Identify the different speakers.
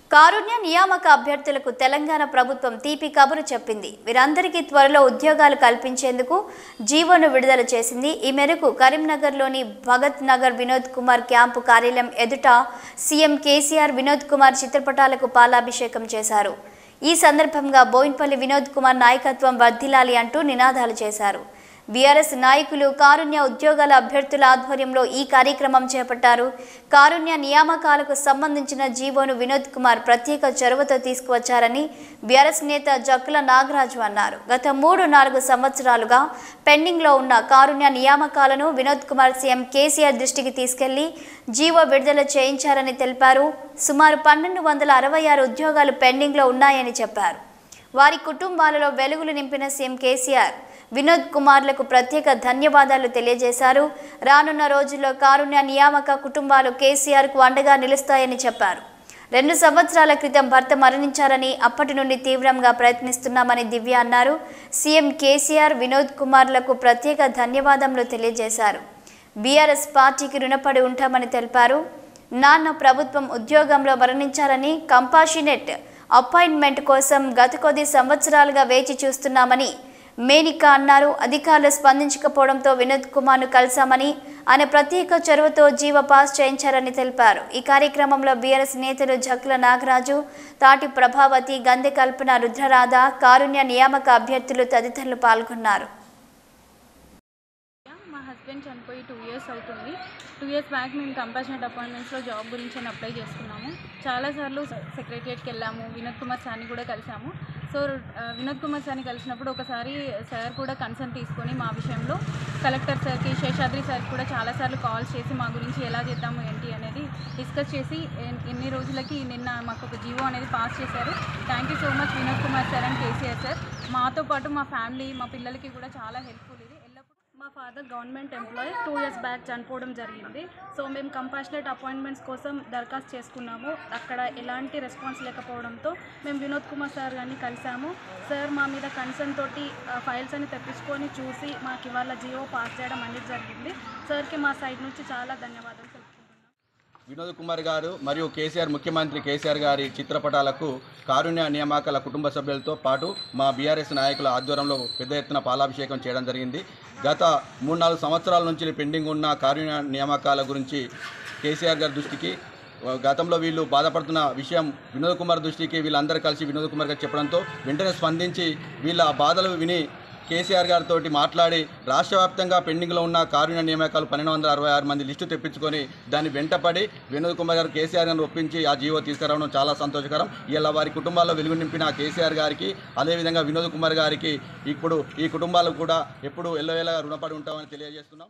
Speaker 1: కారుణ్య నియామక అభ్యర్థులకు తెలంగాణ ప్రభుత్వం తీపి కబురు చెప్పింది వీరందరికీ త్వరలో ఉద్యోగాలు కల్పించేందుకు జీవోను విడుదల చేసింది ఈ మేరకు కరీంనగర్లోని భగత్ నగర్ వినోద్ కుమార్ క్యాంపు కార్యాలయం ఎదుట సీఎం కేసీఆర్ వినోద్ కుమార్ చిత్రపటాలకు పాలాభిషేకం చేశారు ఈ సందర్భంగా బోయిన్పల్లి వినోద్ కుమార్ నాయకత్వం వర్ధిల్లాలి అంటూ నినాదాలు చేశారు బీఆర్ఎస్ నాయకులు కారుణ్య ఉద్యోగాల అభ్యర్థుల ఆధ్వర్యంలో ఈ కార్యక్రమం చేపట్టారు కారుణ్య నియామకాలకు సంబంధించిన జీవోను వినోద్ కుమార్ ప్రత్యేక చొరవతో తీసుకువచ్చారని బీఆర్ఎస్ నేత జక్కుల నాగరాజు అన్నారు గత మూడు నాలుగు సంవత్సరాలుగా పెండింగ్లో ఉన్న కారుణ్య నియామకాలను వినోద్ కుమార్ సీఎం కేసీఆర్ దృష్టికి తీసుకెళ్లి జీవో విడుదల చేయించారని తెలిపారు సుమారు పన్నెండు వందల అరవై ఆరు ఉద్యోగాలు పెండింగ్లో ఉన్నాయని చెప్పారు వారి కుటుంబాలలో వెలుగులు నింపిన సీఎం కేసీఆర్ వినోద్ కుమార్లకు ప్రత్యేక ధన్యవాదాలు తెలియజేశారు రానున్న రోజుల్లో కారుణ్య నియామక కుటుంబాలు కేసీఆర్కు అండగా నిలుస్తాయని చెప్పారు రెండు సంవత్సరాల క్రితం భర్త మరణించారని అప్పటి నుండి తీవ్రంగా ప్రయత్నిస్తున్నామని దివ్య అన్నారు సీఎం కేసీఆర్ వినోద్ కుమార్లకు ప్రత్యేక ధన్యవాదములు తెలియజేశారు బీఆర్ఎస్ పార్టీకి రుణపడి ఉంటామని తెలిపారు నాన్న ప్రభుత్వం ఉద్యోగంలో మరణించారని కంపాషినెట్ అపాయింట్మెంట్ కోసం గత కొద్ది సంవత్సరాలుగా వేచి చూస్తున్నామని మేనిక అన్నారు అధికారులు స్పందించకపోవడంతో వినోద్ కుమార్ను కలిశామని ఆయన ప్రత్యేక చొరవతో జీవ పాస్ చేయించారని తెలిపారు ఈ కార్యక్రమంలో బీఆర్ఎస్ నేతలు జక్కుల నాగరాజు తాటి ప్రభావతి గందె కల్పన రుద్రరాధ కారుణ్య నియామక అభ్యర్థులు తదితరులు పాల్గొన్నారు
Speaker 2: మా హస్బెండ్ చనిపోయి టూ ఇయర్స్ అవుతుంది టూ ఇయర్స్ బ్యాక్ మేము కంపాషనెట్ అపాయింట్మెంట్స్లో జాబ్ గురించి అని అప్లై చేసుకున్నాము చాలాసార్లు సెక్రటరియట్కి వెళ్ళాము వినోద్ కుమార్ సార్ని కూడా కలిసాము సో ఆ, వినోద్ కుమార్ సార్ని కలిసినప్పుడు ఒకసారి సార్ కూడా కన్సర్న్ తీసుకొని మా విషయంలో కలెక్టర్ సార్కి శేషాద్రి సార్కి కూడా చాలాసార్లు కాల్స్ చేసి మా గురించి ఎలా చేద్దాము ఏంటి అనేది డిస్కస్ చేసి ఎన్- ఎన్ని రోజులకి నిన్న మాకు ఒక జీవో అనేది పాస్ చేశారు thank you so much Vinod Kumar sir and KCR sir మాతో పాటు మా ఫ్యామిలీ మా పిల్లలకి కూడా చాలా హెల్ప్ఫుల్ ఇది ఎల్లప్పుడూ
Speaker 3: మా father government employee two years back చనిపోవడం జరిగింది సో మేము కంపాషనేట్ అపాయింట్మెంట్స్ కోసం దరఖాస్తు చేసుకున్నాము అక్కడ ఎలాంటి రెస్పాన్స్ లేకపోవడంతో మేము వినోద్ కుమార్ సార్ గారిని కలిసాము సార్ మా మీద కన్సర్న్ తోటి ఫైల్స్ అని తెప్పించుకొని చూసి మాకు ఇవాళ జియో పాస్ చేయడం అనేది జరిగింది సార్కి మా సైడ్ నుంచి చాలా ధన్యవాదాలు తెలుపుకుంటున్నాం
Speaker 4: వినోద్ కుమార్ గారు మరియు కేసీఆర్ ముఖ్యమంత్రి కేసీఆర్ గారి చిత్రపటాలకు కారుణ్య నియామకాల కుటుంబ సభ్యులతో పాటు మా బీఆర్ఎస్ నాయకుల ఆధ్వర్యంలో పెద్ద ఎత్తున పాలాభిషేకం చేయడం జరిగింది గత మూడు నాలుగు సంవత్సరాల నుంచి పెండింగ్ ఉన్న కారుణ్య నియామకాల గురించి కేసీఆర్ గారి దృష్టికి గతంలో వీళ్ళు బాధపడుతున్న విషయం వినోద్ కుమార్ దృష్టికి వీళ్ళందరూ కలిసి వినోద్ కుమార్ గారు చెప్పడంతో వెంటనే స్పందించి వీళ్ళ బాధలు విని కేసీఆర్ గారితో మాట్లాడి రాష్ట్ర వ్యాప్తంగా పెండింగ్లో ఉన్న కారుణ్య నియామకాలు పన్నెండు వందల అరవై ఆరు మంది లిస్టు తెప్పించుకొని దాన్ని వెంటపడి వినోద్ కుమార్ గారు కేసీఆర్ గారిని ఒప్పించి ఆ జీవో తీసుకురావడం చాలా సంతోషకరం ఇలా వారి కుటుంబాల్లో వెలుగు నింపిన కేసీఆర్ గారికి అదేవిధంగా వినోద్ కుమార్ గారికి ఇప్పుడు ఈ కుటుంబాలకు కూడా ఎప్పుడు ఎల్లవేళ రుణపడి ఉంటామని తెలియజేస్తున్నాం